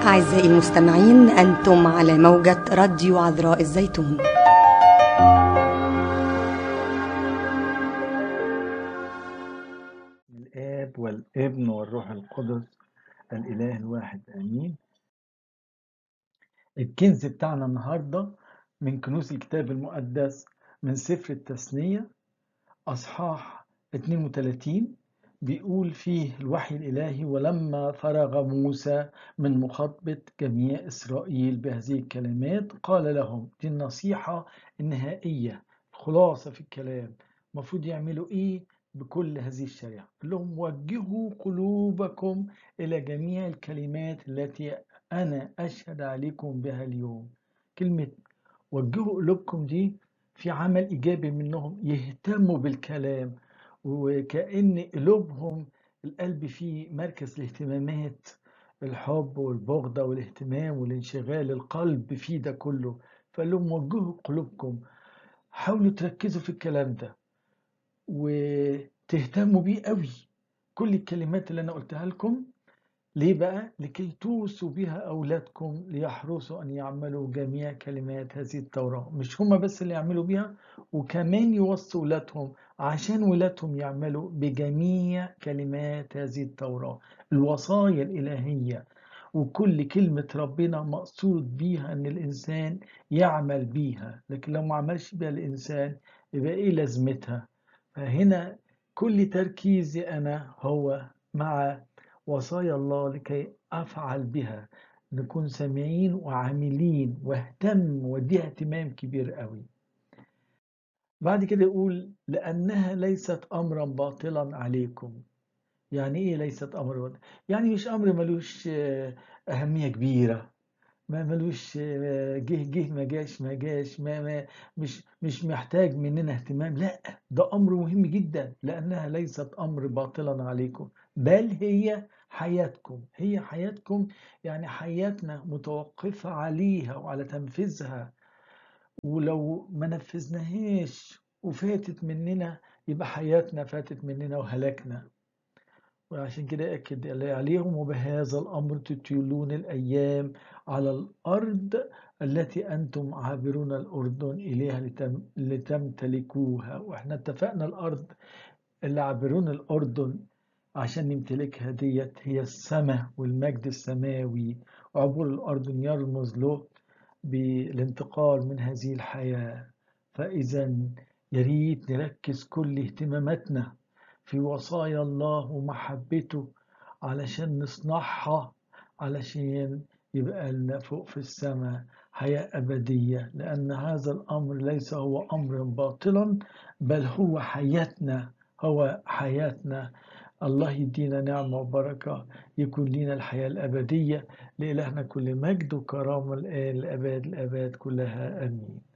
أعزائي المستمعين أنتم على موجة راديو عذراء الزيتون الآب والابن والروح القدس الإله الواحد آمين الكنز بتاعنا النهاردة من كنوز الكتاب المقدس من سفر التثنية أصحاح 32 بيقول فيه الوحي الإلهي ولما فرغ موسى من مخاطبة جميع إسرائيل بهذه الكلمات قال لهم دي النصيحة النهائية خلاصة في الكلام المفروض يعملوا إيه بكل هذه الشريعة قال لهم وجهوا قلوبكم إلى جميع الكلمات التي أنا أشهد عليكم بها اليوم كلمة وجهوا قلوبكم دي في عمل إيجابي منهم يهتموا بالكلام وكأن قلوبهم القلب فيه مركز الاهتمامات الحب والبغضة والاهتمام والانشغال القلب فيه ده كله فقال لهم وجهوا قلوبكم حاولوا تركزوا في الكلام ده وتهتموا بيه قوي كل الكلمات اللي انا قلتها لكم ليه بقى لكي توصوا بها اولادكم ليحرصوا ان يعملوا جميع كلمات هذه التوراة مش هما بس اللي يعملوا بيها وكمان يوصوا ولادهم عشان ولادهم يعملوا بجميع كلمات هذه التوراة الوصايا الإلهية وكل كلمة ربنا مقصود بيها ان الانسان يعمل بيها لكن لو ما عملش بيها الانسان يبقى ايه لازمتها فهنا كل تركيزي أنا هو مع وصايا الله لكي أفعل بها نكون سامعين وعاملين واهتم وديها اهتمام كبير قوي بعد كده يقول لأنها ليست أمرا باطلا عليكم يعني إيه ليست أمر باطلا؟ يعني مش أمر ملوش أهمية كبيرة ما ملوش جه جه ما جاش ما جاش ما, ما مش مش محتاج مننا اهتمام لا ده امر مهم جدا لانها ليست امر باطلا عليكم بل هي حياتكم هي حياتكم يعني حياتنا متوقفة عليها وعلى تنفيذها ولو ما نفذناهاش وفاتت مننا يبقى حياتنا فاتت مننا وهلكنا وعشان كده أكد عليهم وبهذا الأمر تطيلون الأيام على الأرض التي أنتم عابرون الأردن إليها لتم لتمتلكوها وإحنا اتفقنا الأرض اللي عابرون الأردن عشان نمتلكها ديت هي السماء والمجد السماوي وعبور الأردن يرمز له بالانتقال من هذه الحياة فإذا يريد نركز كل اهتماماتنا في وصايا الله ومحبته علشان نصنعها علشان يبقى لنا فوق في السماء حياة أبدية لأن هذا الأمر ليس هو أمر باطلا بل هو حياتنا هو حياتنا الله يدينا نعمة وبركة يكون لنا الحياة الأبدية لإلهنا كل مجد وكرامة الآن الأباد الأباد كلها آمين